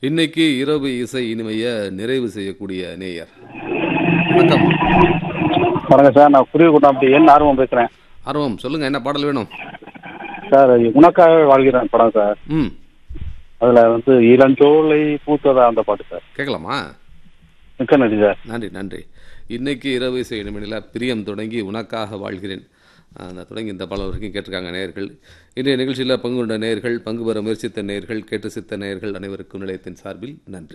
இன்னைக்கு இரவு இசை இனிமைய நிறைவு செய்யக்கூடிய நேயர் வணக்கம் வணக்கம் சார் நான் குருவிக்குண்டாம்பட்டி என் ஆர்வம் பேசுகிறேன் ஆர்வம் சொல்லுங்க என்ன பாடல் வேணும் சார் உனக்காக வாழ்கிறேன் படம் சார் ம் அதில் வந்து இளஞ்சோலை பூத்ததா அந்த பாட்டு சார் கேட்கலாமா மிக்க நன்றி சார் நன்றி நன்றி இன்னைக்கு இரவு இசை இனிமையில் பிரியம் தொடங்கி உனக்காக வாழ்கிறேன் அந்த தொடங்கி இந்த பாடல் வரைக்கும் கேட்டிருக்காங்க நேயர்கள் இன்றைய நிகழ்ச்சியில் பங்கு கொண்ட நேயர்கள் பங்கு பெற முயற்சித்த நேயர்கள் கேட்டு சித்த நேயர்கள் அனைவருக்கும் நிலையத்தின் சார்பில் நன்றி